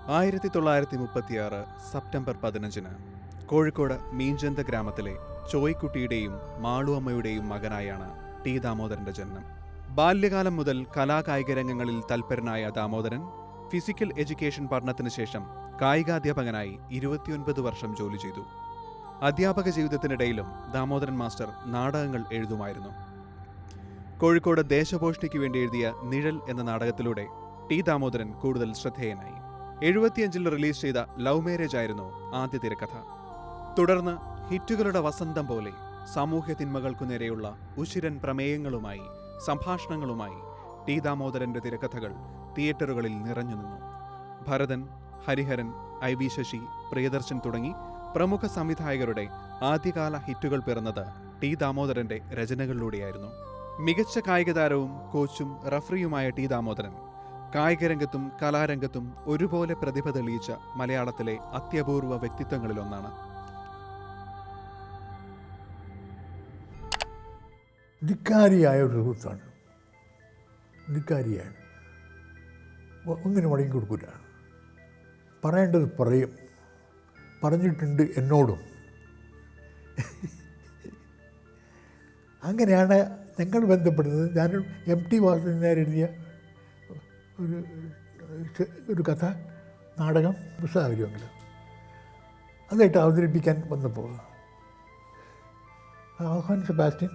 ആയിരത്തി തൊള്ളായിരത്തി മുപ്പത്തിയാറ് സെപ്റ്റംബർ പതിനഞ്ചിന് കോഴിക്കോട് മീഞ്ചന്ത ഗ്രാമത്തിലെ ചോയ്ക്കുട്ടിയുടെയും മാളുവമ്മയുടെയും മകനായാണ് ടി ദാമോദരന്റെ ജനനം ബാല്യകാലം മുതൽ കലാകായിക രംഗങ്ങളിൽ തൽപരനായ ദാമോദരൻ ഫിസിക്കൽ എഡ്യൂക്കേഷൻ പഠനത്തിന് ശേഷം കായികാധ്യാപകനായി ഇരുപത്തിയൊൻപത് വർഷം ജോലി ചെയ്തു അധ്യാപക ജീവിതത്തിനിടയിലും ദാമോദരൻ മാസ്റ്റർ നാടകങ്ങൾ എഴുതുമായിരുന്നു കോഴിക്കോട് ദേശഭോഷ്ണിക്ക് വേണ്ടി എഴുതിയ നിഴൽ എന്ന നാടകത്തിലൂടെ ടി ദാമോദരൻ കൂടുതൽ ശ്രദ്ധേയനായി എഴുപത്തിയഞ്ചിൽ റിലീസ് ചെയ്ത ലവ് മാരേജ് ആയിരുന്നു ആദ്യ തിരക്കഥ തുടർന്ന് ഹിറ്റുകളുടെ വസന്തം പോലെ സാമൂഹ്യ തിന്മകൾക്കു നേരെയുള്ള ഉശിരൻ പ്രമേയങ്ങളുമായി സംഭാഷണങ്ങളുമായി ടി ദാമോദരന്റെ തിരക്കഥകൾ തിയേറ്ററുകളിൽ നിറഞ്ഞു നിന്നു ഭരതൻ ഹരിഹരൻ ഐ വി ശശി പ്രിയദർശൻ തുടങ്ങി പ്രമുഖ സംവിധായകരുടെ ആദ്യകാല ഹിറ്റുകൾ പിറന്നത് ടി ദാമോദരന്റെ രചനകളിലൂടെയായിരുന്നു മികച്ച കായിക താരവും കോച്ചും റഫറിയുമായ ടി ദാമോദരൻ കായികരംഗത്തും കലാരംഗത്തും ഒരുപോലെ പ്രതിഭ തെളിയിച്ച മലയാളത്തിലെ അത്യപൂർവ വ്യക്തിത്വങ്ങളിലൊന്നാണ് ധിക്കാരിയായ ഒരു സുഹൃത്താണ് ധിക്കാരിയാണ് ഒ- ഒന്നിനും മടങ്ങി കൊടുക്കില്ല പറയേണ്ടത് പറയും പറഞ്ഞിട്ടുണ്ട് എന്നോടും അങ്ങനെയാണ് ഞങ്ങൾ ബന്ധപ്പെടുന്നത് ഞാൻ എം ടി വാസുദേവൻ എഴുതിയ ഒരു ഒരു കഥ നാടകം പുസ്തകങ്ങൾ അതായിട്ട് അവതരിപ്പിക്കാൻ വന്നപ്പോൾ ആഹ്വാൻ സെബാസ്റ്റ്യൻ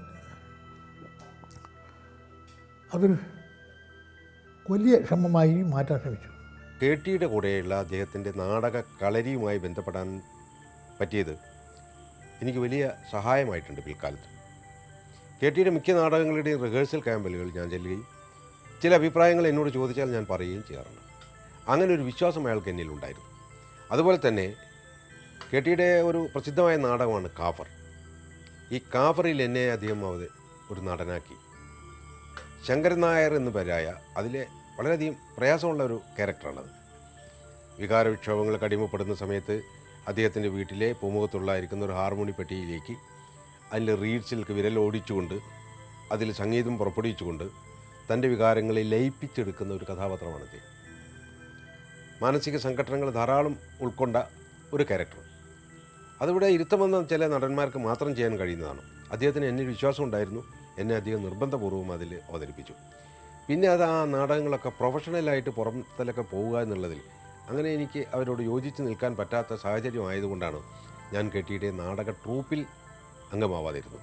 അതൊരു വലിയ ശ്രമമായി മാറ്റാൻ ശ്രമിച്ചു കെ ടിയുടെ കൂടെയുള്ള അദ്ദേഹത്തിൻ്റെ നാടക കളരിയുമായി ബന്ധപ്പെടാൻ പറ്റിയത് എനിക്ക് വലിയ സഹായമായിട്ടുണ്ട് പിൽക്കാലത്ത് കെ ടിയുടെ മിക്ക നാടകങ്ങളുടെയും റിഹേഴ്സൽ ക്യാമ്പലുകൾ ഞാൻ ചെല്ലുകയും ചില അഭിപ്രായങ്ങൾ എന്നോട് ചോദിച്ചാൽ ഞാൻ പറയുകയും ചെയ്യാറുണ്ട് അങ്ങനെ ഒരു വിശ്വാസം അയാൾക്ക് എന്നിലുണ്ടായിരുന്നു അതുപോലെ തന്നെ കെ ടിയുടെ ഒരു പ്രസിദ്ധമായ നാടകമാണ് കാഫർ ഈ കാഫറിൽ എന്നെ അദ്ദേഹം അവത് ഒരു നടനാക്കി ശങ്കരൻ നായർ എന്ന് പേരായ അതിലെ വളരെയധികം പ്രയാസമുള്ള ഒരു ക്യാരക്ടറാണത് വികാരവിക്ഷോഭങ്ങൾക്ക് അടിമപ്പെടുന്ന സമയത്ത് അദ്ദേഹത്തിൻ്റെ വീട്ടിലെ പൂമുഖത്തുള്ളായിരിക്കുന്ന ഒരു ഹാർമോണി പെട്ടിയിലേക്ക് അതിൽ റീഡ്സിലേക്ക് വിരൽ ഓടിച്ചുകൊണ്ട് അതിൽ സംഗീതം പുറപ്പെടുവിച്ചുകൊണ്ട് തൻ്റെ വികാരങ്ങളെ ലയിപ്പിച്ചെടുക്കുന്ന ഒരു കഥാപാത്രമാണ് അദ്ദേഹം മാനസിക സംഘടനകൾ ധാരാളം ഉൾക്കൊണ്ട ഒരു ക്യാരക്ടർ അതിവിടെ ഇരുത്തമെന്ന ചില നടന്മാർക്ക് മാത്രം ചെയ്യാൻ കഴിയുന്നതാണ് അദ്ദേഹത്തിന് എന്നിൽ വിശ്വാസം ഉണ്ടായിരുന്നു എന്നെ അധികം നിർബന്ധപൂർവ്വം അതിൽ അവതരിപ്പിച്ചു പിന്നെ അത് ആ നാടകങ്ങളൊക്കെ പ്രൊഫഷണലായിട്ട് പുറത്തിലൊക്കെ പോവുക എന്നുള്ളതിൽ അങ്ങനെ എനിക്ക് അവരോട് യോജിച്ച് നിൽക്കാൻ പറ്റാത്ത സാഹചര്യം ആയതുകൊണ്ടാണ് ഞാൻ കെട്ടിയുടെ നാടക ട്രൂപ്പിൽ അംഗമാവാതിരുന്നത്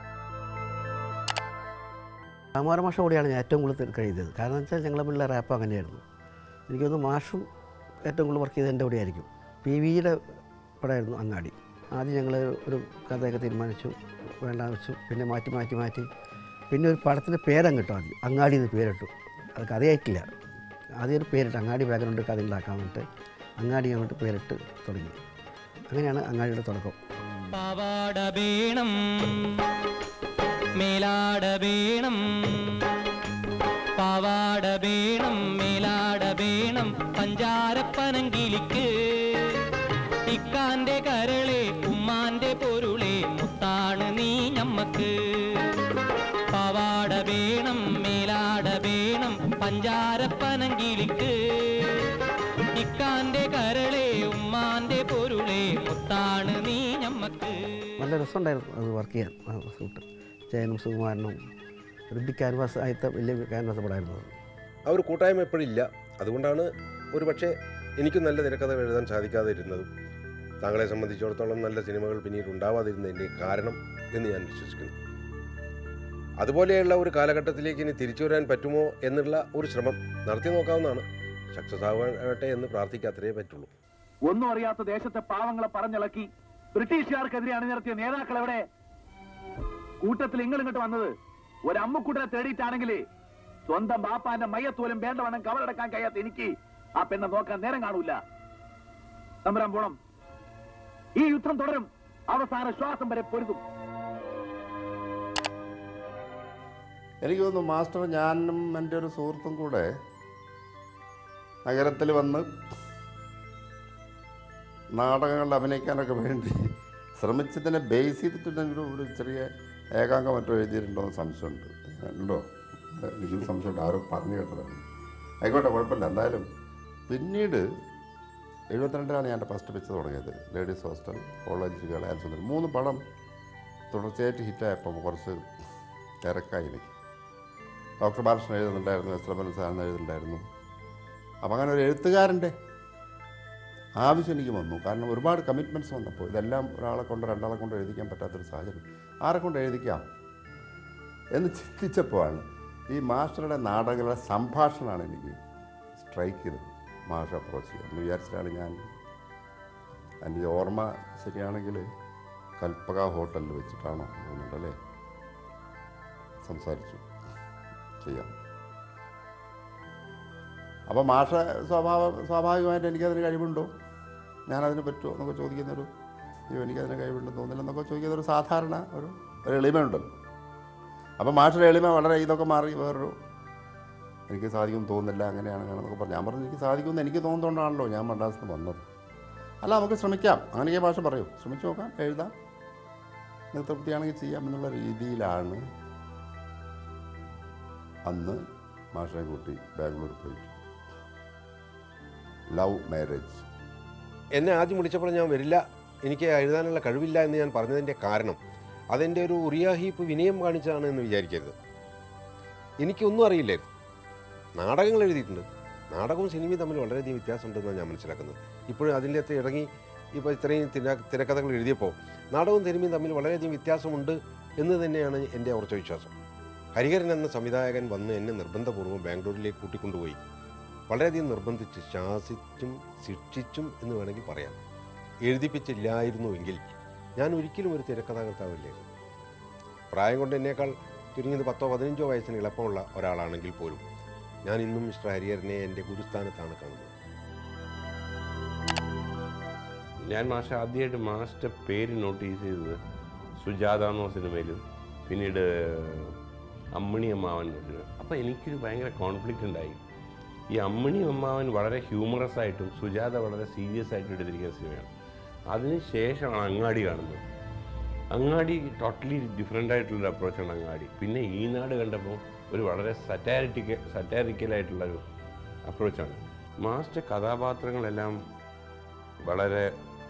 രാമാര മാഷ കൂടിയാണ് ഞാൻ ഏറ്റവും കൂടുതൽ കഴിയുന്നത് കാരണം എന്ന് വെച്ചാൽ ഞങ്ങളെ പിള്ളേർ റാപ്പ് അങ്ങനെയായിരുന്നു എനിക്കൊന്ന് മാഷും ഏറ്റവും കൂടുതൽ വർക്ക് ചെയ്തത് എൻ്റെ കൂടെ ആയിരിക്കും പി വിയുടെ പടമായിരുന്നു അങ്ങാടി ആദ്യം ഞങ്ങൾ ഒരു കഥയൊക്കെ തീരുമാനിച്ചു വേണ്ട വെച്ചു പിന്നെ മാറ്റി മാറ്റി മാറ്റി പിന്നെ ഒരു പടത്തിൻ്റെ പേരങ്ങ് കിട്ടും ആദ്യം അങ്ങാടി എന്ന് പേരിട്ടു അത് കഥയായിട്ടില്ല ആദ്യം ഒരു പേരിട്ട് അങ്ങാടി ബാക്ക്ഗ്രൗണ്ട് കഥ ഉണ്ടാക്കാൻ വേണ്ടിയിട്ട് അങ്ങാടി അങ്ങോട്ട് പേരിട്ട് തുടങ്ങി അങ്ങനെയാണ് അങ്ങാടിയുടെ തുടക്കം പാവാട വേണം മേലാട വേണം പാവാട വേണം മേലാട വേണം പഞ്ചാരപ്പനങ്കിലിക്ക് ഇക്കാന്റെ കരളെ ഉമ്മാന്റെ പൊരുളെ മുത്താണ് നീ ഞമ്മക്ക് പാവാട വേണം മേലാട വേണം പഞ്ചാരപ്പനങ്കിലിക്ക് ഇക്കാന്റെ കരളെ ഉമ്മാന്റെ പൊരുളെ മുത്താണ് നീ ഞമ്മക്ക് നല്ല രസമുണ്ടായിരുന്നു അത് വർക്ക് ചെയ്യാൻ ആ സൂട്ട് ജയനും സുകുമാരനും ഒരു ബിഗ് ക്യാൻവാസ് ആയിട്ട് വലിയ ക്യാൻവാസ് പടമായിരുന്നു അത് ആ ഒരു കൂട്ടായ്മ എപ്പോഴില്ല അതുകൊണ്ടാണ് ഒരു പക്ഷേ എനിക്കും നല്ല തിരക്കഥ എഴുതാൻ സാധിക്കാതെ ഇരുന്നതും താങ്കളെ സംബന്ധിച്ചിടത്തോളം നല്ല സിനിമകൾ പിന്നീട് ഉണ്ടാവാതിരുന്നതിൻ്റെ കാരണം എന്ന് ഞാൻ വിശ്വസിക്കുന്നു അതുപോലെയുള്ള ഒരു കാലഘട്ടത്തിലേക്ക് ഇനി തിരിച്ചു വരാൻ പറ്റുമോ എന്നുള്ള ഒരു ശ്രമം നടത്തി നോക്കാവുന്നതാണ് സക്സസ് ആവട്ടെ എന്ന് പ്രാർത്ഥിക്കാത്രേ പറ്റുള്ളൂ ഒന്നും അറിയാത്ത ദേശത്തെ പാവങ്ങളെ പറഞ്ഞിളക്കി ബ്രിട്ടീഷുകാർക്കെതിരെ അണിനിരത്തിയ നേതാക്കൾ എവിടെ കൂട്ടത്തിൽ നിങ്ങൾ ഇങ്ങോട്ട് വന്നത് ഒരു അമ്മുക്കുട്ടനെ തേടിയിട്ടാണെങ്കിലേ സ്വന്തം ബാപ്പാന്റെ മയ്യത്തോലും വേണ്ടവണ്ണം കവറടക്കാൻ കഴിയാത്ത എനിക്ക് ആ പെണ്ണെ നോക്കാൻ നേരം കാണൂല തമ്പുരാൻ പോണം ഈ യുദ്ധം തുടരും അവസാന ശ്വാസം വരെ പൊരുതും എനിക്ക് തോന്നുന്നു മാസ്റ്റർ ഞാനും എൻ്റെ ഒരു സുഹൃത്തും കൂടെ നഗരത്തിൽ വന്ന് നാടകങ്ങളിൽ അഭിനയിക്കാനൊക്കെ വേണ്ടി ശ്രമിച്ചതിനെ ബേസ് ചെയ്തിട്ടുണ്ടെങ്കിലും ഒരു ചെറിയ ഏകാംഗം മറ്റോ എഴുതിയിട്ടുണ്ടോ എന്ന് സംശയമുണ്ട് ഉണ്ടോ എനിക്ക് സംശയമുണ്ട് ആരോ പറഞ്ഞു കേട്ടതാണ് ആയിക്കോട്ടെ കുഴപ്പമില്ല എന്തായാലും പിന്നീട് എഴുപത്തിരണ്ടിലാണ് ഞാൻ എൻ്റെ ഫസ്റ്റ് പിക്ചർ തുടങ്ങിയത് ladies hostel college girl and Sundari മൂന്ന് പടം തുടർച്ചയായിട്ട് ഹിറ്റായപ്പോൾ കുറച്ച് തിരക്കായി എനിക്ക് ഡോക്ടർ ബാലകൃഷ്ണൻ എഴുതുന്നുണ്ടായിരുന്നു എസ് രമൻ സാറിന് എഴുതുന്നുണ്ടായിരുന്നു അപ്പം അങ്ങനെ ഒരു എഴുത്തുകാരൻ്റെ ആവശ്യം എനിക്ക് വന്നു കാരണം ഒരുപാട് കമ്മിറ്റ്മെൻറ്റ്സ് വന്നപ്പോൾ ഇതെല്ലാം ഒരാളെ കൊണ്ട് രണ്ടാളെ കൊണ്ട് എഴുതിക്കാൻ പറ്റാത്തൊരു സാഹചര്യം ആരെ കൊണ്ട് എഴുതിക്കാം എന്ന് ചിന്തിച്ചപ്പോഴാണ് ഈ മാസ്റ്ററുടെ നാടകങ്ങളുടെ സംഭാഷണമാണ് എനിക്ക് സ്ട്രൈക്ക് ചെയ്തത് മാഷ അപ്രോച്ച് ചെയ്യുക എന്ന് വിചാരിച്ചിട്ടാണ് ഞാൻ എൻ്റെ ഓർമ്മ ശരിയാണെങ്കിൽ കൽപ്പക ഹോട്ടലിൽ വെച്ചിട്ടാണോ തോന്നുന്നുണ്ടല്ലേ സംസാരിച്ചു ചെയ്യാം അപ്പോൾ മാഷ സ്വഭാവ സ്വാഭാവികമായിട്ട് എനിക്കതിന് കഴിവുണ്ടോ ഞാനതിന് പറ്റുമോ എന്നൊക്കെ ചോദിക്കുന്നൊരു അയ്യോ എനിക്കതിന് കഴിവുണ്ടെന്ന് തോന്നില്ല എന്നൊക്കെ ചോദിക്കുന്നൊരു സാധാരണ ഒരു ഒരു എളിമയുണ്ടല്ലോ അപ്പോൾ മാഷയുടെ എളിമ വളരെ ഇതൊക്കെ മാറി വേറൊരു എനിക്ക് സാധിക്കും തോന്നുന്നില്ല അങ്ങനെയാണ് അങ്ങനെയെന്നൊക്കെ പറഞ്ഞു ഞാൻ പറഞ്ഞു എനിക്ക് സാധിക്കുമെന്ന് എനിക്ക് തോന്നുന്നതുകൊണ്ടാണല്ലോ ഞാൻ മദ്രാസിൽ നിന്ന് വന്നത് അല്ല നമുക്ക് ശ്രമിക്കാം അങ്ങനെയൊക്കെ ഭാഷ പറയൂ ശ്രമിച്ചു നോക്കാം എഴുതാം നിങ്ങൾക്ക് തൃപ്തിയാണെങ്കിൽ ചെയ്യാം എന്നുള്ള രീതിയിലാണ് അന്ന് മാഷനെ കൂട്ടി ബാംഗ്ലൂർ പോയിട്ട് ലവ് മാരേജ് എന്നെ ആദ്യം വിളിച്ചപ്പോൾ ഞാൻ വരില്ല എനിക്ക് എഴുതാനുള്ള കഴിവില്ല എന്ന് ഞാൻ പറഞ്ഞതിൻ്റെ കാരണം അതെൻ്റെ ഒരു ഉറിയാഹീപ്പ് വിനയം കാണിച്ചാണ് എന്ന് വിചാരിക്കരുത് എനിക്കൊന്നും അറിയില്ലായിരുന്നു നാടകങ്ങൾ എഴുതിയിട്ടുണ്ട് നാടകവും സിനിമയും തമ്മിൽ വളരെയധികം വ്യത്യാസമുണ്ടെന്നാണ് ഞാൻ മനസ്സിലാക്കുന്നത് ഇപ്പോഴും അതിൻ്റെ അകത്ത് ഇറങ്ങി ഇപ്പോൾ ഇത്രയും തിര തിരക്കഥകൾ എഴുതിയപ്പോൾ നാടകവും സിനിമയും തമ്മിൽ വളരെയധികം വ്യത്യാസമുണ്ട് എന്ന് തന്നെയാണ് എൻ്റെ ഉറച്ച വിശ്വാസം ഹരിഹരൻ എന്ന സംവിധായകൻ വന്ന് എന്നെ നിർബന്ധപൂർവ്വം ബാംഗ്ലൂരിലേക്ക് കൂട്ടിക്കൊണ്ടുപോയി വളരെയധികം നിർബന്ധിച്ച് ശാസിച്ചും ശിക്ഷിച്ചും എന്ന് വേണമെങ്കിൽ പറയാം എഴുതിപ്പിച്ചില്ലായിരുന്നുവെങ്കിൽ ഞാൻ ഒരിക്കലും ഒരു തിരക്കഥാകർത്താവില്ലായിരുന്നു പ്രായം കൊണ്ട് എന്നേക്കാൾ ചുരുങ്ങിയത് പത്തോ പതിനഞ്ചോ വയസ്സിന് എളുപ്പമുള്ള ഒരാളാണെങ്കിൽ പോലും ഞാൻ ഇന്നും മിസ്റ്റർ ഹരിഹരനെ എൻ്റെ ഗുരുസ്ഥാനത്താണ് കാണുന്നത് ഞാൻ മാഷ ആദ്യമായിട്ട് മാസ്റ്റർ പേര് നോട്ടീസ് ചെയ്തത് സുജാത എന്ന സിനിമയിലും പിന്നീട് അമ്മിണി അമ്മാവൻ എന്ന സിനിമ അപ്പോൾ എനിക്കൊരു ഭയങ്കര കോൺഫ്ലിക്റ്റ് ഉണ്ടായി ഈ അമ്മിണി അമ്മാവൻ വളരെ ഹ്യൂമറസ് ആയിട്ടും സുജാത വളരെ സീരിയസ് ആയിട്ടും എടുത്തിരിക്കുന്ന സിനിമയാണ് അതിന് ശേഷമാണ് അങ്ങാടി കാണുന്നത് അങ്ങാടി ടോട്ടലി ഡിഫറെൻ്റ് ആയിട്ടുള്ളൊരു അപ്രോച്ചാണ് അങ്ങാടി പിന്നെ ഈ നാട് കണ്ടപ്പോൾ ഒരു വളരെ സറ്റാരിറ്റിക്ക സറ്റാരിക്കലായിട്ടുള്ളൊരു അപ്രോച്ചാണ് മാസ്റ്റർ കഥാപാത്രങ്ങളെല്ലാം വളരെ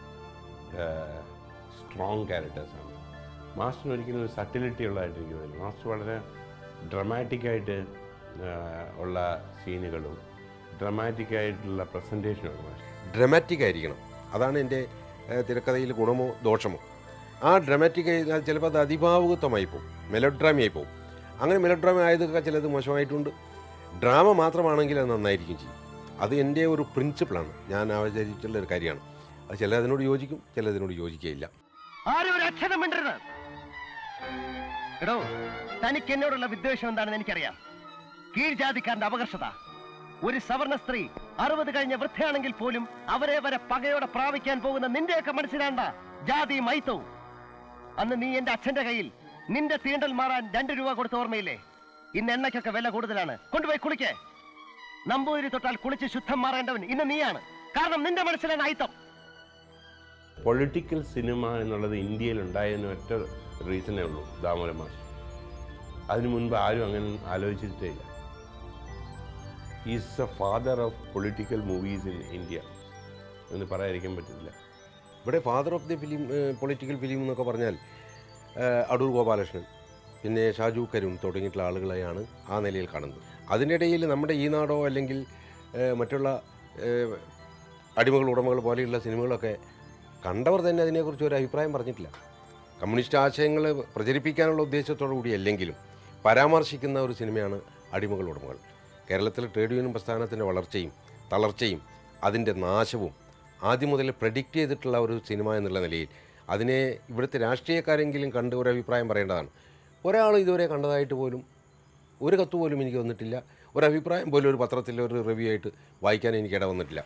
സ്ട്രോങ് ക്യാരക്ടേഴ്സാണ് മാസ്റ്ററിന് ഒരിക്കലും ഒരു സട്ടിലിറ്റി ഉള്ളതായിട്ട് എനിക്ക് തോന്നുന്നു മാസ്റ്റർ വളരെ ഡ്രമാറ്റിക്കായിട്ട് ഉള്ള സീനുകളും ഡ്രമാറ്റിക്കായിട്ടുള്ള പ്രസൻറ്റേഷനുമാണ് മാസ്റ്റർ ഡ്രമാറ്റിക് ആയിരിക്കണം അതാണ് എൻ്റെ ഏഹ്, തിരക്കഥയിൽ ഗുണമോ ദോഷമോ ആ ഡ്രമാറ്റിക് ചിലപ്പോൾ അത് അതിഭാവുകത്വമായി പോകും മെലോഡ്രാമയായി പോകും അങ്ങനെ മെലോഡ്രാമ ആയതൊക്കെ ചിലത് മോശമായിട്ടുണ്ട് ഡ്രാമ മാത്രമാണെങ്കിൽ അത് നന്നായിരിക്കും ചെയ്യും അത് എൻ്റെ ഒരു പ്രിൻസിപ്പിളാണ് ഞാൻ ആചരിച്ചിട്ടുള്ള ഒരു കാര്യമാണ് അത് ചില അതിനോട് യോജിക്കും ചിലതിനോട് യോജിക്കുകയില്ല ആരും ഒരു അക്ഷരം മിണ്ടരുത് എടോ തനിക്ക് എന്നോടുള്ള വിദ്വേഷം എന്താണെന്ന് എനിക്കറിയാം കീഴ്ജാതിക്കാരന്റെ അപകർഷത ഒരു സവർണ സ്ത്രീ അറുപത് കഴിഞ്ഞ വൃദ്ധയാണെങ്കിൽ പോലും അവരെ വരെ പകയോടെ പ്രാപിക്കാൻ പോകുന്ന നിന്റെയൊക്കെ മനസ്സിലാണ്ട ജാതി മൈത്തവും അന്ന് നീ എന്റെ അച്ഛന്റെ കയ്യിൽ നിന്റെ തീണ്ടൽ മാറാൻ രണ്ട് രൂപ കൊടുത്ത ഓർമ്മയില്ലേ ഇന്ന് എണ്ണയ്ക്കൊക്കെ വില കൂടുതലാണ് കൊണ്ടുപോയി കുളിക്കേ നമ്പൂതിരി തൊട്ടാൽ കുളിച്ച് ശുദ്ധം മാറേണ്ടവൻ ഇന്ന് നീയാണ് കാരണം നിന്റെ മനസ്സിലാണ് അയിത്തം പൊളിറ്റിക്കൽ സിനിമ എന്നുള്ളത് ഇന്ത്യയിൽ ഉണ്ടായതിന് ഒറ്റ റീസണേ ഉള്ളൂ ദാമോദര മാഷ് അതിനു മുൻപ് ആരും അങ്ങനെ ആലോചിച്ചിട്ടേ ഇല്ല is a father of political movies in India എന്ന് പറയാതിരിക്കാൻ പറ്റില്ല ഇവിടെ father of the film political film എന്നൊക്കെ പറഞ്ഞാൽ ഏഹ്, അടൂർ ഗോപാലകൃഷ്ണൻ പിന്നെ ഷാജു കരുൺ തുടങ്ങിയിട്ടുള്ള ആളുകളെയാണ് ആ നിലയിൽ കാണുന്നത് അതിൻ്റെ ഇടയിൽ നമ്മുടെ ഈ നാടോ അല്ലെങ്കിൽ ഏഹ്, മറ്റുള്ള ഏഹ്, അടിമകൾ ഉടമകൾ പോലെയുള്ള സിനിമകളൊക്കെ കണ്ടവർ തന്നെ അതിനെക്കുറിച്ച് ഒരു അഭിപ്രായം പറഞ്ഞിട്ടില്ല കമ്മ്യൂണിസ്റ്റ് ആശയങ്ങൾ പ്രചരിപ്പിക്കാനുള്ള ഉദ്ദേശത്തോടു കൂടി അല്ലെങ്കിലും പരാമർശിക്കുന്ന ഒരു സിനിമയാണ് അടിമകൾ ഉടമകൾ കേരളത്തിലെ ട്രേഡ് യൂണിയൻ പ്രസ്ഥാനത്തിൻ്റെ വളർച്ചയും തളർച്ചയും അതിൻ്റെ നാശവും ആദ്യം മുതൽ പ്രഡിക്റ്റ് ചെയ്തിട്ടുള്ള ഒരു സിനിമ എന്നുള്ള നിലയിൽ അതിനെ ഇവിടുത്തെ രാഷ്ട്രീയക്കാരെങ്കിലും കണ്ട് ഒരു അഭിപ്രായം പറയേണ്ടതാണ് ഒരാൾ ഇതുവരെ കണ്ടതായിട്ട് പോലും ഒരു കത്ത് പോലും എനിക്ക് വന്നിട്ടില്ല ഒരു അഭിപ്രായം പോലും ഒരു പത്രത്തിൽ ഒരു റിവ്യൂ ആയിട്ട് വായിക്കാൻ എനിക്ക് ഇട വന്നിട്ടില്ല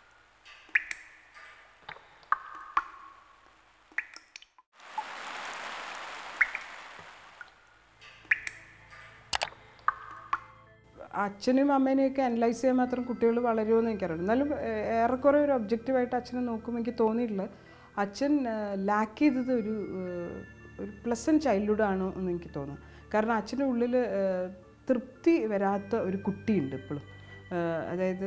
അച്ഛനും അമ്മേനെയൊക്കെ അനലൈസ് ചെയ്യാൻ മാത്രം കുട്ടികൾ വളരുമെന്ന് എനിക്കറിയാം എന്നാലും ഏഹ്, ഏറെക്കുറെ ഒരു ഒബ്ജക്റ്റീവായിട്ട് അച്ഛനെ നോക്കുമ്പോൾ എനിക്ക് തോന്നിയിട്ടുള്ളത് അച്ഛൻ ലാക്ക് ചെയ്തത് ഒരു ഏഹ്, ഒരു പ്ലസൻറ്റ് ചൈൽഡ്ഹുഡ് ആണോ എന്ന് എനിക്ക് തോന്നുന്നു കാരണം അച്ഛൻ്റെ ഉള്ളിൽ തൃപ്തി വരാത്ത ഒരു കുട്ടിയുണ്ട് ഇപ്പോഴും അതായത്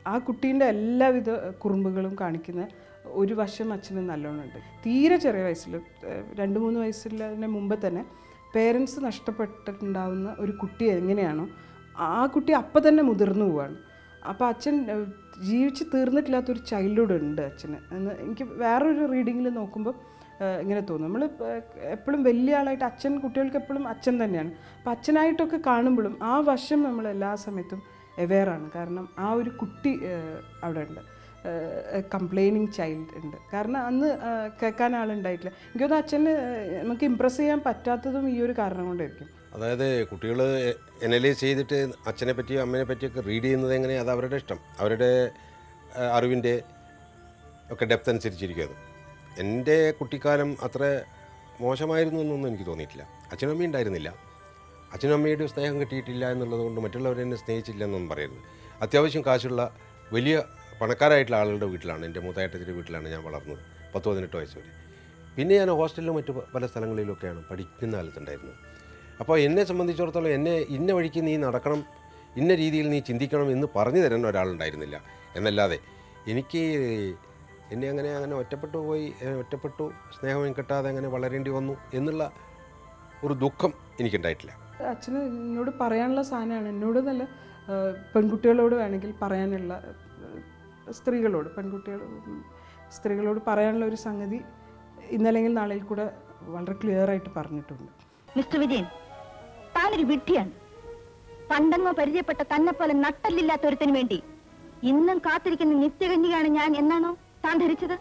ആ കുട്ടീൻ്റെ എല്ലാവിധ കുറുമ്പുകളും കാണിക്കുന്ന ഒരു വശം അച്ഛന് നല്ലോണമുണ്ട് തീരെ ചെറിയ വയസ്സിൽ ഏഹ് രണ്ട് മൂന്ന് വയസ്സിലതിന് മുമ്പ് തന്നെ പേരൻസ് നഷ്ടപ്പെട്ടിട്ടുണ്ടാവുന്ന ഒരു കുട്ടി എങ്ങനെയാണോ ആ കുട്ടി അപ്പം തന്നെ മുതിർന്നു പോവാണ് അപ്പോൾ അച്ഛൻ ഏഹ്, ജീവിച്ച് തീർന്നിട്ടില്ലാത്തൊരു ചൈൽഡ്ഹുഡ് ഉണ്ട് അച്ഛന് എന്ന് എനിക്ക് വേറൊരു റീഡിങ്ങിൽ നോക്കുമ്പോൾ ഏഹ്, ഇങ്ങനെ തോന്നും നമ്മൾ എപ്പോഴും വലിയ ആളായിട്ട് അച്ഛൻ കുട്ടികൾക്ക് എപ്പോഴും അച്ഛൻ തന്നെയാണ് അപ്പം അച്ഛനായിട്ടൊക്കെ കാണുമ്പോഴും ആ വശം നമ്മൾ എല്ലാ സമയത്തും അവെയറാണ് കാരണം ആ ഒരു കുട്ടി ഏഹ്, അവിടെ ഉണ്ട് കംപ്ലൈനിങ് ചൈൽഡ് ഉണ്ട് കാരണം അന്ന് ഏഹ്, കേൾക്കാൻ ആളുണ്ടായിട്ടില്ല എനിക്ക് തോന്നുന്നു അച്ഛന് ഏഹ്, നമുക്ക് ഇമ്പ്രസ് ചെയ്യാൻ പറ്റാത്തതും ഈ ഒരു കാരണം കൊണ്ടായിരിക്കും അതായത് കുട്ടികൾ അനലൈസ് ചെയ്തിട്ട് അച്ഛനെ പറ്റിയോ അമ്മനെ പറ്റിയൊക്കെ റീഡ് ചെയ്യുന്നത് എങ്ങനെ അത് അവരുടെ ഇഷ്ടം അവരുടെ ആ, അറിവിൻ്റെ ഒക്കെ ഡെപ്ത് അനുസരിച്ചിരിക്കും അത് എൻ്റെ കുട്ടിക്കാലം അത്ര മോശമായിരുന്നു എന്നൊന്നും എനിക്ക് തോന്നിയിട്ടില്ല അച്ഛനും അമ്മയും ഉണ്ടായിരുന്നില്ല അച്ഛനും അമ്മയുടെ സ്നേഹം കിട്ടിയിട്ടില്ല എന്നുള്ളത് കൊണ്ട് മറ്റുള്ളവരെ എന്നെ സ്നേഹിച്ചില്ല എന്നൊന്നും പറയരുത് അത്യാവശ്യം കാശുള്ള വലിയ പണക്കാരായിട്ടുള്ള ആളുകളുടെ വീട്ടിലാണ് എൻ്റെ മൂത്തായിട്ടത്തിൻ്റെ വീട്ടിലാണ് ഞാൻ വളർന്നത് പത്ത് പതിനെട്ട് വയസ്സ് വരെ പിന്നെ ഞാൻ ഹോസ്റ്റലിലും മറ്റു പ- പല സ്ഥലങ്ങളിലൊക്കെയാണ് പഠിക്കുന്ന കാലത്തുണ്ടായിരുന്നത് അപ്പോൾ എന്നെ സംബന്ധിച്ചിടത്തോളം എന്നെ ഇന്ന വഴിക്ക് നീ നടക്കണം ഇന്ന രീതിയിൽ നീ ചിന്തിക്കണം എന്ന് പറഞ്ഞു തരാൻ ഒരാളുണ്ടായിരുന്നില്ല എന്നല്ലാതെ എനിക്ക് എന്നെ അങ്ങനെ അങ്ങനെ ഒറ്റപ്പെട്ടു പോയി ഏ, ഒറ്റപ്പെട്ടു സ്നേഹം കിട്ടാതെ അങ്ങനെ വളരേണ്ടി വന്നു എന്നുള്ള ഒരു ദുഃഖം എനിക്കുണ്ടായിട്ടില്ല അച്ഛന് എന്നോട് പറയാനുള്ള സാധനമാണ് എന്നോട് നല്ല ഏഹ്, പെൺകുട്ടികളോട് വേണമെങ്കിൽ പറയാനുള്ള ഏഹ്, സ്ത്രീകളോട് പെൺകുട്ടികൾ ഉം, സ്ത്രീകളോട് പറയാനുള്ള ഒരു സംഗതി ഇന്നല്ലെങ്കിൽ നാളെയിൽ കൂടെ വളരെ ക്ലിയർ ആയിട്ട് പറഞ്ഞിട്ടുണ്ട് മിസ്റ്റർ വിജയൻ താനൊരു വിഡ്ഢിയാണ് പണ്ടെങ്ങോ പരിചയപ്പെട്ട തന്നെ പോലെ നട്ടല്ലില്ലാത്ത ഒരുത്തിന് വേണ്ടി ഇന്നും കാത്തിരിക്കുന്ന നിത്യകന്യകയാണ് ഞാൻ എന്നാണോ താൻ ധരിച്ചത്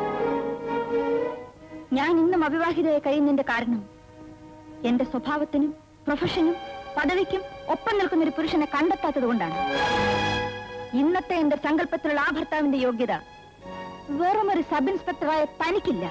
ഞാൻ ഇന്നും അവിവാഹിതയായി കഴിയുന്നതിന്റെ കാരണം എന്റെ സ്വഭാവത്തിനും പ്രൊഫഷനും പദവിക്കും ഒപ്പം നിൽക്കുന്ന ഒരു പുരുഷനെ കണ്ടെത്താത്തത് കൊണ്ടാണ് ഇന്നത്തെ എന്റെ സങ്കല്പത്തിലുള്ള ആ ഭർത്താവിന്റെ യോഗ്യത വെറും ഒരു സബ് ഇൻസ്പെക്ടറായ തനിക്കില്ല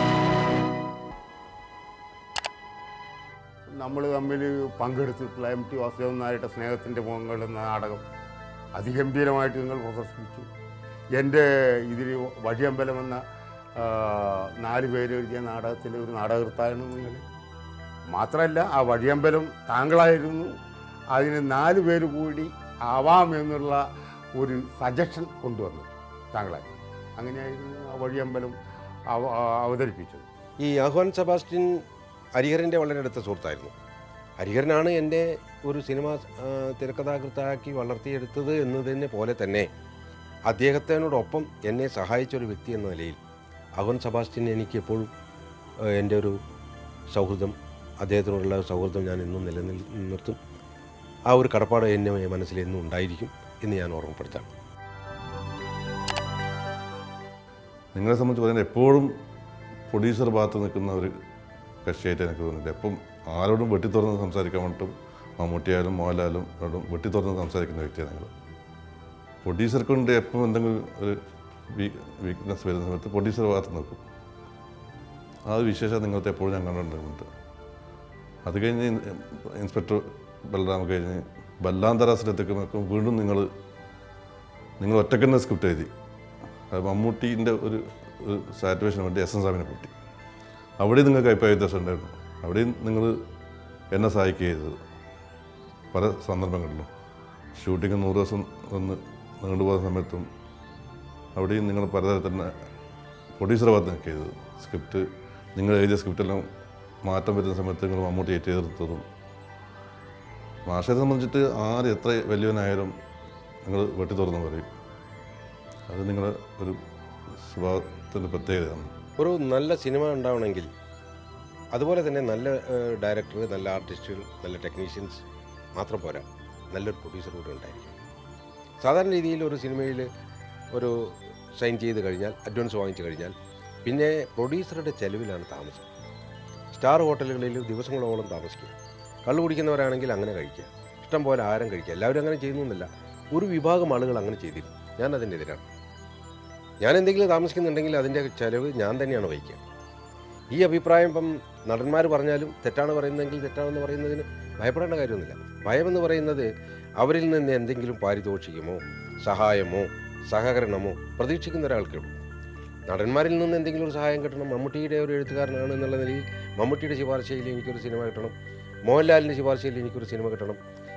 നമ്മൾ തമ്മിൽ പങ്കെടുത്തിട്ടുള്ള എം ടി വാസുദേവൻ നായരുടെ സ്നേഹത്തിൻ്റെ മുഖങ്ങൾ എന്ന നാടകം അതിഗംഭീരമായിട്ട് നിങ്ങൾ പ്രദർശിപ്പിച്ചു എൻ്റെ ഇതിൽ വഴിയമ്പലം എന്ന ആ, നാല് പേര് എഴുതിയ നാടകത്തിലെ ഒരു നാടകകർത്താവാണ് നിങ്ങൾ മാത്രമല്ല ആ വഴിയമ്പലം താങ്കളായിരുന്നു അതിന് നാല് പേര് കൂടി ആവാം എന്നുള്ള ഒരു സജഷൻ കൊണ്ടുവന്നത് താങ്കളായി അങ്ങനെയായിരുന്നു ആ വഴിയമ്പലം അവ- അവതരിപ്പിച്ചത് ഈ ആഹ്വാൻ സെബാസ്റ്റ്യൻ ഹരിഹരൻ്റെ വളരെ അടുത്ത സുഹൃത്തായിരുന്നു ഹരിഹരനാണ് എൻ്റെ ഒരു സിനിമ ആ, തിരക്കഥാകൃത്താക്കി വളർത്തിയെടുത്തത് എന്നതിനെ പോലെ തന്നെ അദ്ദേഹത്തിനോടൊപ്പം എന്നെ സഹായിച്ച ഒരു വ്യക്തി എന്ന നിലയിൽ ആഹ്വാൻ സെബാസ്റ്റ്യൻ എനിക്ക് എപ്പോഴും ആ, എൻ്റെ ഒരു സൗഹൃദം അദ്ദേഹത്തിനോടുള്ള സൗഹൃദം ഞാൻ ഇന്നും നിലനിർത്തും ആ ഒരു കടപ്പാട് എന്നെ മനസ്സിൽ എന്നും ഉണ്ടായിരിക്കും എന്ന് ഞാൻ ഓർമ്മപ്പെടുത്താം നിങ്ങളെ സംബന്ധിച്ച് പറയുന്നത് എപ്പോഴും പ്രൊഡ്യൂസർ ഭാഗത്ത് നിൽക്കുന്ന ഒരു കക്ഷിയായിട്ട് എനിക്ക് തോന്നുന്നില്ല എപ്പം ആരോടും വെട്ടി തുറന്ന് സംസാരിക്കാൻ വേണ്ടിയിട്ടും മമ്മൂട്ടിയായാലും മോഹൻലാലും ആരോടും വെട്ടി തുറന്ന് സംസാരിക്കുന്ന വ്യക്തിയാണ് നിങ്ങൾ പ്രൊഡ്യൂസർ കൊണ്ട് എപ്പം എന്തെങ്കിലും ഒരു വീക്ക്നെസ് വരുന്ന സമയത്ത് പ്രൊഡ്യൂസർ ഭാഗത്ത് നിൽക്കും ആ ഒരു വിശേഷം നിങ്ങളത്തെ എപ്പോഴും ഞാൻ കണ്ടുകൊണ്ടിരുന്നുണ്ട് അത് കഴിഞ്ഞ് ഇൻസ്പെക്ടർ ബലറാം കഴിഞ്ഞ് ബല്ലാന്തരാസിലെത്തിക്കുമ്പോൾ വീണ്ടും നിങ്ങൾ നിങ്ങൾ ഒറ്റക്ക് തന്നെ സ്ക്രിപ്റ്റ് എഴുതി അത് മമ്മൂട്ടീൻ്റെ ഒരു ഒരു സാറ്റുവേഷന് വേണ്ടി എസ് എൻ സാമിനെ കൂട്ടി അവിടെയും നിങ്ങൾക്ക് അഭിപ്രായ വ്യത്യാസം ഉണ്ടായിരുന്നു അവിടെയും നിങ്ങൾ എന്നെ സഹായിക്കുക ചെയ്തത് പല സന്ദർഭങ്ങളിലും ഷൂട്ടിങ് നൂറ് ദിവസം ഒന്ന് നീണ്ടുപോകുന്ന സമയത്തും അവിടെയും നിങ്ങൾ പലതരത്തിൽ പ്രൊഡ്യൂസറെ ഭാഗത്ത് നിൽക്കുക ചെയ്തത് സ്ക്രിപ്റ്റ് നിങ്ങൾ എഴുതിയ സ്ക്രിപ്റ്റെല്ലാം മാറ്റം വരുന്ന സമയത്ത് നിങ്ങൾ മമ്മൂട്ടി ഏറ്റു തീർത്തതും മാഷയെ സംബന്ധിച്ചിട്ട് ആര് എത്ര വലിയവനായാലും നിങ്ങൾ വെട്ടി തുറന്ന് പറയും അത് നിങ്ങളുടെ ഒരു സ്വഭാവത്തിൻ്റെ പ്രത്യേകതയാണ് ഒരു നല്ല സിനിമ ഉണ്ടാവണമെങ്കിൽ അതുപോലെ തന്നെ നല്ല ഡയറക്ടർ നല്ല ആർട്ടിസ്റ്റുകൾ നല്ല ടെക്നീഷ്യൻസ് മാത്രം പോരാ നല്ലൊരു പ്രൊഡ്യൂസർ കൂടെ ഉണ്ടായിരിക്കും സാധാരണ രീതിയിൽ ഒരു സിനിമയിൽ ഒരു സൈൻ ചെയ്ത് കഴിഞ്ഞാൽ അഡ്വാൻസ് വാങ്ങിച്ചു കഴിഞ്ഞാൽ പിന്നെ പ്രൊഡ്യൂസറുടെ ചെലവിലാണ് താമസം സ്റ്റാർ ഹോട്ടലുകളിൽ ദിവസങ്ങളോളം താമസിക്കുക കള്ളു കുടിക്കുന്നവരാണെങ്കിൽ അങ്ങനെ കഴിക്കുക ഇഷ്ടം പോലെ ആഹാരം കഴിക്കുക എല്ലാവരും അങ്ങനെ ചെയ്യുന്നൊന്നുമില്ല ഒരു വിഭാഗം ആളുകൾ അങ്ങനെ ചെയ്തിരുന്നു ഞാൻ അതിൻ്റെ എതിരാണ് ഞാൻ എന്തെങ്കിലും താമസിക്കുന്നുണ്ടെങ്കിൽ അതിൻ്റെ ചിലവ് ഞാൻ തന്നെയാണ് വഹിക്കുക ഈ അഭിപ്രായം ഇപ്പം നടന്മാർ പറഞ്ഞാലും തെറ്റാണ് പറയുന്നതെങ്കിൽ തെറ്റാണെന്ന് പറയുന്നതിന് ഭയപ്പെടേണ്ട കാര്യമൊന്നുമില്ല ഭയമെന്ന് പറയുന്നത് അവരിൽ നിന്ന് എന്തെങ്കിലും പാരിതോഷികമോ സഹായമോ സഹകരണമോ പ്രതീക്ഷിക്കുന്ന ഒരാൾക്കേ ഉള്ളൂ നടന്മാരിൽ നിന്ന് എന്തെങ്കിലും ഒരു സഹായം കിട്ടണം മമ്മൂട്ടിയുടെ ഒരു എഴുത്തുകാരനാണ് എന്നുള്ള നിലയിൽ മമ്മൂട്ടിയുടെ ശുപാർശയിൽ എനിക്കൊരു സിനിമ കിട്ടണം മോഹൻലാലിൻ്റെ ശുപാർശയിൽ എനിക്കൊരു സിനിമ കിട്ടണം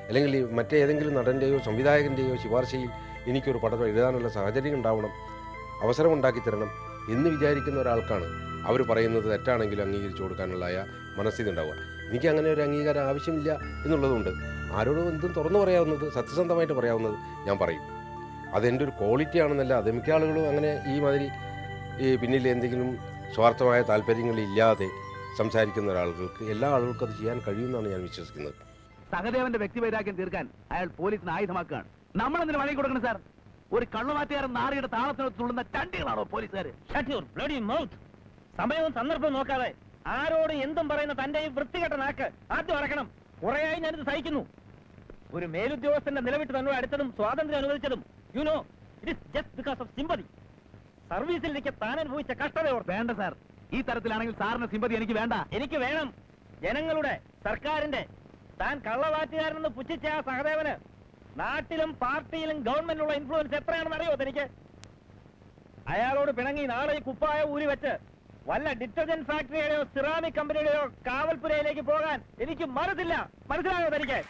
അല്ലെങ്കിൽ ഈ മറ്റേതെങ്കിലും നടൻ്റെയോ സംവിധായകൻ്റെയോ ശുപാർശയിൽ എനിക്കൊരു പടം എഴുതാനുള്ള സാഹചര്യം ഉണ്ടാവണം അവസരം ഉണ്ടാക്കി തരണം എന്ന് വിചാരിക്കുന്ന ഒരാൾക്കാണ് അവർ പറയുന്നത് തെറ്റാണെങ്കിലും അംഗീകരിച്ചു കൊടുക്കാനുള്ള ആ മനസ്ഥിതി ഉണ്ടാവുക എനിക്ക് അങ്ങനെ ഒരു അംഗീകാരം ആവശ്യമില്ല എന്നുള്ളതുകൊണ്ട് ആരോടും എന്തും തുറന്നു പറയാവുന്നത് സത്യസന്ധമായിട്ട് പറയാവുന്നത് ഞാൻ പറയും അതെൻ്റെ ഒരു ക്വാളിറ്റി ആണെന്നല്ല അത് മിക്ക ആളുകളും അങ്ങനെ ഈ മാതിരി ഈ പിന്നിൽ എന്തെങ്കിലും സ്വാർത്ഥമായ താല്പര്യങ്ങളില്ലാതെ സംസാരിക്കുന്ന ഒരാളുകൾക്ക് എല്ലാ ആളുകൾക്കും അത് ചെയ്യാൻ കഴിയുമെന്നാണ് ഞാൻ വിശ്വസിക്കുന്നത് സഹദേവന്റെ വ്യക്തിവൈരാഗ്യം തീർക്കാൻ അയാൾ പോലീസിന് ആയുധമാക്കുകയാണ് നമ്മൾ എന്തിനു വഴി കൊടുക്കണം സാർ ഒരു കള്ളുമാറ്റുകാരൻ നാറിയുടെ താളത്തിന് തുള്ളുന്ന ചണ്ടികളാണോ പോലീസുകാർ സമയവും സന്ദർഭവും നോക്കാതെ ആരോട് എന്തും പറയുന്ന തന്റെ ഈ വൃത്തികെട്ട നാക്ക് ആദ്യം അടക്കണം കുറെയായി ഞാനിത് സഹിക്കുന്നു ഒരു മേലുദ്യോഗസ്ഥന്റെ നിലവിട്ട് തന്നോട് അടുത്തതും സ്വാതന്ത്ര്യം അനുവദിച്ചതും you know it is just because of sympathy സർവീസിൽ എനിക്ക് താൻ അനുഭവിച്ച കഷ്ടത ഓർത്ത് വേണ്ട സാർ ഈ തരത്തിലാണെങ്കിൽ സാറിന് സിമ്പതി എനിക്ക് വേണ്ട എനിക്ക് വേണം ജനങ്ങളുടെ സർക്കാരിന്റെ താൻ കള്ളവാറ്റുകാരനെന്ന് പുച്ഛിച്ച ആ സഹദേവന് നാട്ടിലും പാർട്ടിയിലും ഗവൺമെന്റിലുള്ള ഇൻഫ്ലുവൻസ് എത്രയാണെന്ന് അറിയോ തനിക്ക് അയാളോട് പിണങ്ങി നാളെ ഈ കുപ്പായ ഊരി വെച്ച് വല്ല ഡിറ്റർജന്റ് ഫാക്ടറിയുടെയോ സിറാമിക് കമ്പനിയുടെയോ കാവൽപുരയിലേക്ക് പോകാൻ എനിക്ക് മനസ്സില്ല മനസ്സിലായോ തനിക്ക്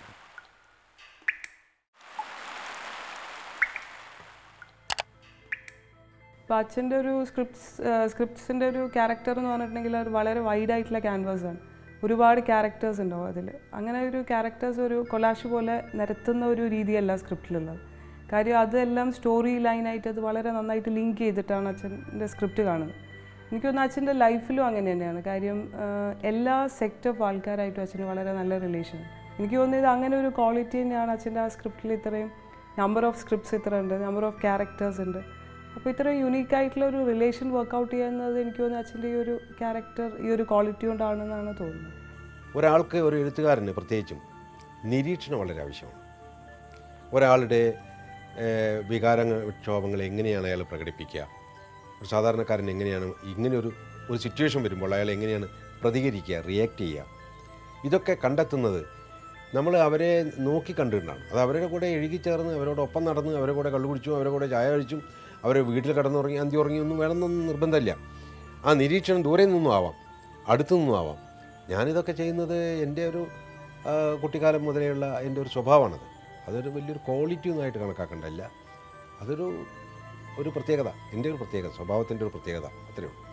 അപ്പോൾ അച്ഛൻ്റെ ഒരു സ്ക്രിപ്റ്റ്സ് സ്ക്രിപ്റ്റ്സിൻ്റെ ഒരു ക്യാരക്ടർ എന്ന് പറഞ്ഞിട്ടുണ്ടെങ്കിൽ അത് വളരെ വൈഡ് ആയിട്ടുള്ള ക്യാൻവാസ് ആണ് ഒരുപാട് ക്യാരക്ടേഴ്സ് ഉണ്ടാവും അതിൽ അങ്ങനെ ഒരു ക്യാരക്ടേഴ്സ് ഒരു കൊലാഷ് പോലെ നിരത്തുന്ന ഒരു രീതിയല്ല സ്ക്രിപ്റ്റിലുള്ളത് കാര്യം അതെല്ലാം സ്റ്റോറി ലൈനായിട്ട് അത് വളരെ നന്നായിട്ട് ലിങ്ക് ചെയ്തിട്ടാണ് അച്ഛൻ്റെ സ്ക്രിപ്റ്റ് കാണുന്നത് എനിക്ക് തോന്നുന്നു അച്ഛൻ്റെ ലൈഫിലും അങ്ങനെ തന്നെയാണ് കാര്യം ആ, എല്ലാ സെക്ട് ഓഫ് ആൾക്കാരായിട്ടും അച്ഛന് വളരെ നല്ല റിലേഷൻ എനിക്ക് തോന്നിയത് അങ്ങനെ ഒരു ക്വാളിറ്റി തന്നെയാണ് അച്ഛൻ്റെ ആ സ്ക്രിപ്റ്റിൽ ഇത്രയും നമ്പർ ഓഫ് സ്ക്രിപ്റ്റ്സ് ഇത്ര ഉണ്ട് നമ്പർ ഓഫ് ക്യാരക്ടേഴ്സ് ഉണ്ട് അപ്പോൾ ഇത്രയും യുണീക്ക് ആയിട്ടുള്ള ഒരു റിലേഷൻ വർക്കൗട്ട് ചെയ്യുന്നത് എനിക്ക് തോന്നുന്നു അച്ഛൻ്റെ ഈ ഒരു ക്യാരക്ടർ ഈ ഒരു ക്വാളിറ്റി കൊണ്ടാണെന്നാണ് തോന്നുന്നത് ഒരാൾക്ക് ഒരു എഴുത്തുകാരന് പ്രത്യേകിച്ചും നിരീക്ഷണം വളരെ ആവശ്യമാണ് ഒരാളുടെ ഏഹ്, വികാരങ്ങൾ ക്ഷോഭങ്ങൾ എങ്ങനെയാണ് അയാൾ പ്രകടിപ്പിക്കുക ഒരു സാധാരണക്കാരൻ എങ്ങനെയാണ് ഇങ്ങനെ ഒരു ഒരു സിറ്റുവേഷൻ വരുമ്പോൾ അയാൾ എങ്ങനെയാണ് പ്രതികരിക്കുക റിയാക്ട് ചെയ്യുക ഇതൊക്കെ കണ്ടെത്തുന്നത് നമ്മൾ അവരെ നോക്കി കണ്ടിട്ടുണ്ടാണ് അത് അവരുടെ കൂടെ എഴുകിച്ചേർന്ന് അവരോടൊപ്പം നടന്ന് അവരുടെ കൂടെ കള്ളു കുടിച്ചും അവരുടെ കൂടെ ചായ കഴിച്ചും അവരെ വീട്ടിൽ കിടന്നുറങ്ങി അന്തി ഉറങ്ങിയൊന്നും വേണമെന്നൊന്നും നിർബന്ധമില്ല ആ നിരീക്ഷണം ദൂരെ നിന്നും ആവാം അടുത്തു നിന്നും ആവാം ഞാനിതൊക്കെ ചെയ്യുന്നത് എൻ്റെ ഒരു ആ, കുട്ടിക്കാലം മുതലെയുള്ള എൻ്റെ ഒരു സ്വഭാവമാണത് അതൊരു വലിയൊരു ക്വാളിറ്റി ഒന്നായിട്ട് കണക്കാക്കേണ്ടല്ല അതൊരു ഒരു പ്രത്യേകത എൻ്റെ ഒരു പ്രത്യേകത സ്വഭാവത്തിൻ്റെ ഒരു പ്രത്യേകത അത്രയേ ഉള്ളൂ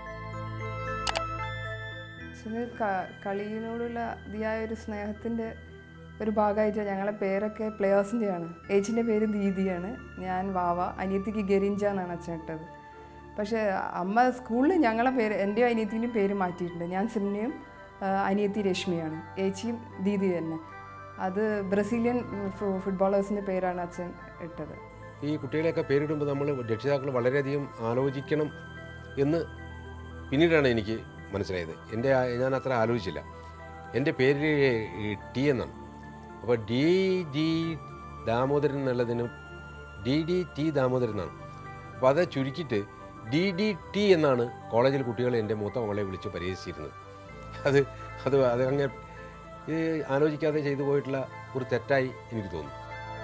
അച്ഛന് ക- കളിയിനോടുള്ള അതിയായ ഒരു സ്നേഹത്തിൻ്റെ ഒരു ഭാഗമായിട്ട് ഞങ്ങളെ പേരൊക്കെ പ്ലെയേഴ്സിൻ്റെയാണ് ഏച്ചിൻ്റെ പേര് ദീദിയാണ് ഞാൻ വാവ അനിയത്തിക്ക് ഗെരിഞ്ച എന്നാണ് അച്ഛൻ ഇട്ടത് പക്ഷേ അമ്മ സ്കൂളിൽ ഞങ്ങളെ പേര് എൻ്റെ അനിയത്തിൻ്റെയും പേര് മാറ്റിയിട്ടുണ്ട് ഞാൻ സിംനയും ആ, അനിയത്തി രശ്മിയാണ് ഏച്ചിയും ദീദി തന്നെ അത് ബ്രസീലിയൻ ഫു- ഫുട്ബോളേഴ്സിൻ്റെ പേരാണ് അച്ഛൻ ഇട്ടത് ഈ കുട്ടികളെയൊക്കെ പേരിടുമ്പോൾ നമ്മൾ രക്ഷിതാക്കൾ വളരെയധികം ആലോചിക്കണം എന്ന് പിന്നീടാണ് എനിക്ക് മനസ്സിലായത് എൻ്റെ ആ- ഞാൻ അത്ര ആലോചിച്ചില്ല എൻ്റെ പേര് ഈ ടി എന്നാണ് അപ്പോൾ ഡി ജി ദാമോദരൻ എന്നുള്ളതിന് ഡി ഡി ടി ദാമോദരൻ എന്നാണ് അപ്പോൾ അത് ചുരുക്കിയിട്ട് ഡി ഡി ടി എന്നാണ് കോളേജിൽ കുട്ടികൾ എൻ്റെ മൂത്ത മകളെ വിളിച്ച് പരിഹസിച്ചിരുന്നത് അത് അത് അത് അങ്ങനെ ഇത് ആലോചിക്കാതെ ചെയ്തു പോയിട്ടുള്ള ഒരു തെറ്റായി എനിക്ക് തോന്നുന്നു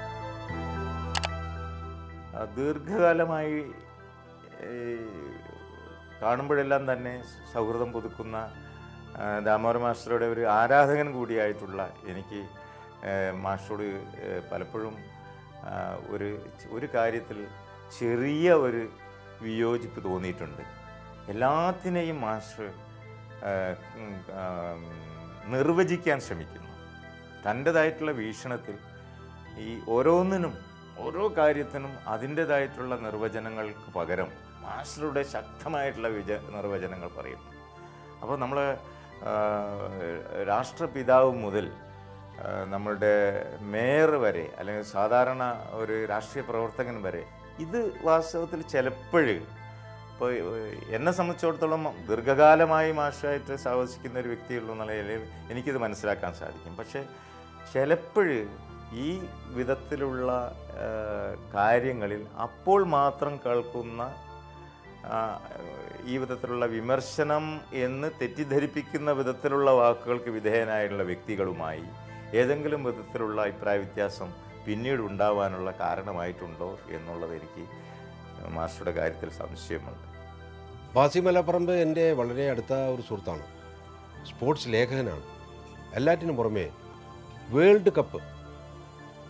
ആ, ദീർഘകാലമായി ഈ, കാണുമ്പോഴെല്ലാം തന്നെ സൗഹൃദം പുതുക്കുന്ന ആ, ദാമോദര മാസ്റ്ററുടെ ഒരു ആരാധകൻ കൂടിയായിട്ടുള്ള എനിക്ക് ആ, മാസ്റ്ററോട് ആ, പലപ്പോഴും ആ, ഒരു ഒരു കാര്യത്തിൽ ചെറിയ ഒരു വിയോജിപ്പ് തോന്നിയിട്ടുണ്ട് എല്ലാത്തിനെയും മാസ്റ്റർ ആ, ഉം, ആ, നിർവചിക്കാൻ ശ്രമിക്കുന്നു തൻ്റെതായിട്ടുള്ള വീക്ഷണത്തിൽ ഈ ഓരോന്നിനും ഓരോ കാര്യത്തിനും അതിൻ്റെതായിട്ടുള്ള നിർവചനങ്ങൾക്ക് പകരം മാസ്റ്ററുടെ ശക്തമായിട്ടുള്ള വിജ നിർവചനങ്ങൾ പറയുന്നു അപ്പോൾ നമ്മൾ രാഷ്ട്രപിതാവ് മുതൽ ആ, നമ്മളുടെ മേയർ വരെ അല്ലെങ്കിൽ സാധാരണ ഒരു രാഷ്ട്രീയ പ്രവർത്തകൻ വരെ ഇത് വാസ്തവത്തിൽ ചിലപ്പോഴ് ഇപ്പോൾ എന്നെ സംബന്ധിച്ചിടത്തോളം ദീർഘകാലമായി മാഷായിട്ട് സാവസിക്കുന്ന ഒരു വ്യക്തിയുള്ളൂ എന്നുള്ള നിലയിൽ എനിക്കിത് മനസ്സിലാക്കാൻ സാധിക്കും പക്ഷേ ചിലപ്പോഴ് ഈ വിധത്തിലുള്ള ആ, കാര്യങ്ങളിൽ അപ്പോൾ മാത്രം കേൾക്കുന്ന ആ, ഈ വിധത്തിലുള്ള വിമർശനം എന്ന് തെറ്റിദ്ധരിപ്പിക്കുന്ന വിധത്തിലുള്ള വാക്കുകൾക്ക് വിധേയനായുള്ള വ്യക്തികളുമായി ഏതെങ്കിലും വിധത്തിലുള്ള അഭിപ്രായ വ്യത്യാസം പിന്നീട് ഉണ്ടാവാനുള്ള കാരണമായിട്ടുണ്ടോ എന്നുള്ളത് എനിക്ക് മാസ്റ്ററുടെ കാര്യത്തിൽ സംശയമുണ്ട് ബാസി മലപ്പറമ്പ് എൻ്റെ വളരെ അടുത്ത ഒരു സുഹൃത്താണ് സ്പോർട്സ് ലേഖകനാണ് എല്ലാറ്റിനും പുറമെ വേൾഡ് കപ്പ്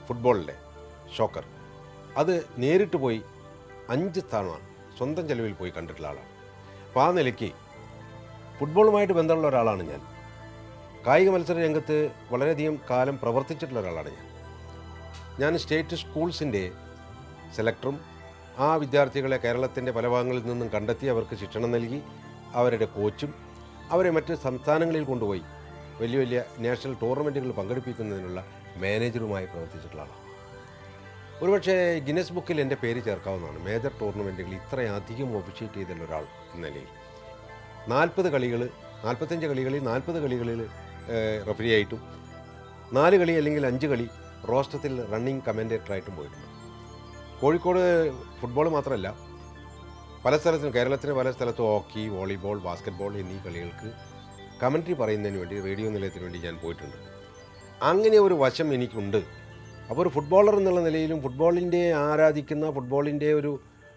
ഫുട്ബോളിൻ്റെ ഷോക്കർ അത് നേരിട്ട് പോയി അഞ്ച് തവണ സ്വന്തം ചെലവിൽ പോയി കണ്ടിട്ടുള്ള ആളാണ് അപ്പോൾ ആ നിലയ്ക്ക് ഫുട്ബോളുമായിട്ട് ബന്ധമുള്ള ഒരാളാണ് ഞാൻ കായിക മത്സര രംഗത്ത് വളരെയധികം കാലം പ്രവർത്തിച്ചിട്ടുള്ള ഒരാളാണ് ഞാൻ ഞാൻ സ്റ്റേറ്റ് സ്കൂൾസിൻ്റെ സെലക്ടറും ആ വിദ്യാർത്ഥികളെ കേരളത്തിൻ്റെ പല ഭാഗങ്ങളിൽ നിന്നും കണ്ടെത്തി അവർക്ക് ശിക്ഷണം നൽകി അവരുടെ കോച്ചും അവരെ മറ്റ് സംസ്ഥാനങ്ങളിൽ കൊണ്ടുപോയി വലിയ വലിയ നാഷണൽ ടൂർണമെൻറ്റുകൾ പങ്കെടുപ്പിക്കുന്നതിനുള്ള മാനേജറുമായി പ്രവർത്തിച്ചിട്ടുള്ള ആളാണ് ഒരുപക്ഷെ ഗിന്നസ് ബുക്കിൽ എൻ്റെ പേര് ചേർക്കാവുന്നതാണ് മേജർ ടൂർണമെൻറ്റുകൾ ഇത്രയധികം ഒഫിഷ്യേറ്റ് ചെയ്തുള്ള ഒരാൾ എന്ന നിലയിൽ നാൽപ്പത് കളികൾ നാൽപ്പത്തഞ്ച് കളികളിൽ നാൽപ്പത് കളികളിൽ റെഫറി ആയിട്ടും നാല് കളി അല്ലെങ്കിൽ അഞ്ച് കളി റോസ്റ്റത്തിൽ റണ്ണിങ് കമൻറ്റേറ്ററായിട്ടും പോയിട്ടുണ്ട് കോഴിക്കോട് ഫുട്ബോൾ മാത്രമല്ല പല സ്ഥലത്തും കേരളത്തിലെ പല സ്ഥലത്തും ഹോക്കി വോളിബോൾ ബാസ്ക്കറ്റ്ബോൾ എന്നീ കളികൾക്ക് കമൻട്രി പറയുന്നതിന് വേണ്ടി റേഡിയോ നിലയത്തിന് വേണ്ടി ഞാൻ പോയിട്ടുണ്ട് അങ്ങനെ ഒരു വശം എനിക്കുണ്ട് അപ്പോൾ ഒരു ഫുട്ബോളർ എന്നുള്ള നിലയിലും ഫുട്ബോളിൻ്റെ ആരാധിക്കുന്ന ഫുട്ബോളിൻ്റെ ഒരു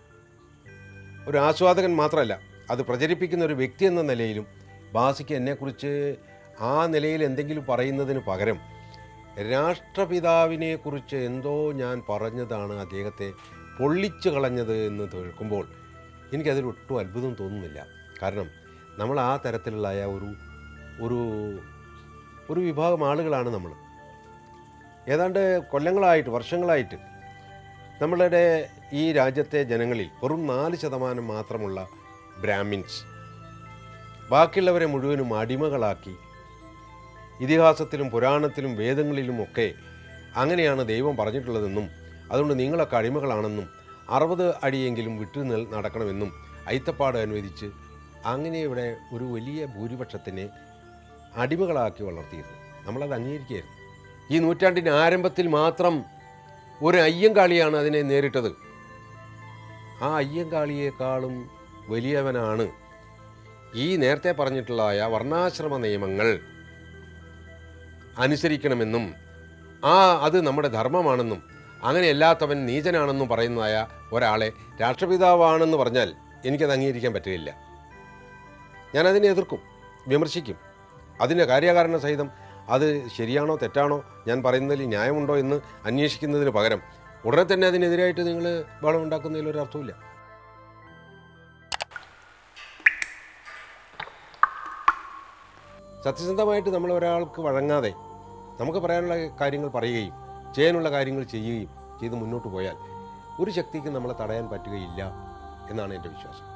ഒരു ആസ്വാദകൻ മാത്രമല്ല അത് പ്രചരിപ്പിക്കുന്ന ഒരു വ്യക്തി എന്ന നിലയിലും ബാസിക്ക് എന്നെക്കുറിച്ച് ആ നിലയിൽ എന്തെങ്കിലും പറയുന്നതിന് പകരം രാഷ്ട്രപിതാവിനെ കുറിച്ച് എന്തോ ഞാൻ പറഞ്ഞതാണ് അദ്ദേഹത്തെ പൊള്ളിച്ചു കളഞ്ഞത് എന്ന് കേൾക്കുമ്പോൾ എനിക്കതിൽ ഒട്ടും അത്ഭുതം തോന്നുന്നില്ല കാരണം നമ്മൾ ആ തരത്തിലുള്ള ആ ഒരു ഒരു ഒരു വിഭാഗം ആളുകളാണ് നമ്മൾ ഏതാണ്ട് കൊല്ലങ്ങളായിട്ട് വർഷങ്ങളായിട്ട് നമ്മളുടെ ഈ രാജ്യത്തെ ജനങ്ങളിൽ വെറും നാല് ശതമാനം മാത്രമുള്ള ബ്രാഹ്മിൻസ് ബാക്കിയുള്ളവരെ മുഴുവനും അടിമകളാക്കി ഇതിഹാസത്തിലും പുരാണത്തിലും വേദങ്ങളിലുമൊക്കെ അങ്ങനെയാണ് ദൈവം പറഞ്ഞിട്ടുള്ളതെന്നും അതുകൊണ്ട് നിങ്ങളൊക്കെ അടിമകളാണെന്നും അറുപത് അടിയെങ്കിലും വിട്ടു നിൽ നടക്കണമെന്നും അയിത്തപ്പാട് അനുവദിച്ച് അങ്ങനെ ഇവിടെ ഒരു വലിയ ഭൂരിപക്ഷത്തിനെ അടിമകളാക്കി വളർത്തിയിരുന്നു നമ്മളത് അംഗീകരിക്കുകയായിരുന്നു ഈ നൂറ്റാണ്ടിൻ്റെ ആരംഭത്തിൽ മാത്രം ഒരു അയ്യങ്കാളിയാണ് അതിനെ നേരിട്ടത് ആ അയ്യങ്കാളിയേക്കാളും വലിയവനാണ് ഈ നേരത്തെ പറഞ്ഞിട്ടുള്ളതായ വർണ്ണാശ്രമ നിയമങ്ങൾ അനുസരിക്കണമെന്നും ആ അത് നമ്മുടെ ധർമ്മമാണെന്നും അങ്ങനെ അല്ലാത്തവൻ നീചനാണെന്നും പറയുന്നതായ ഒരാളെ രാഷ്ട്രപിതാവാണെന്ന് പറഞ്ഞാൽ എനിക്കത് അംഗീകരിക്കാൻ പറ്റുകയില്ല ഞാനതിനെ എതിർക്കും വിമർശിക്കും അതിൻ്റെ കാര്യകാരണ സഹിതം അത് ശരിയാണോ തെറ്റാണോ ഞാൻ പറയുന്നതിൽ ന്യായമുണ്ടോ എന്ന് അന്വേഷിക്കുന്നതിന് പകരം ഉടനെ തന്നെ അതിനെതിരായിട്ട് നിങ്ങൾ ബഹളം ഉണ്ടാക്കുന്നതിൽ ഒരു അർത്ഥമില്ല സത്യസന്ധമായിട്ട് നമ്മൾ ഒരാൾക്ക് വഴങ്ങാതെ നമുക്ക് പറയാനുള്ള കാര്യങ്ങൾ പറയുകയും ചെയ്യാനുള്ള കാര്യങ്ങൾ ചെയ്യുകയും ചെയ്ത് മുന്നോട്ട് പോയാൽ ഒരു ശക്തിക്ക് നമ്മളെ തടയാൻ പറ്റുകയില്ല എന്നാണ് എൻ്റെ വിശ്വാസം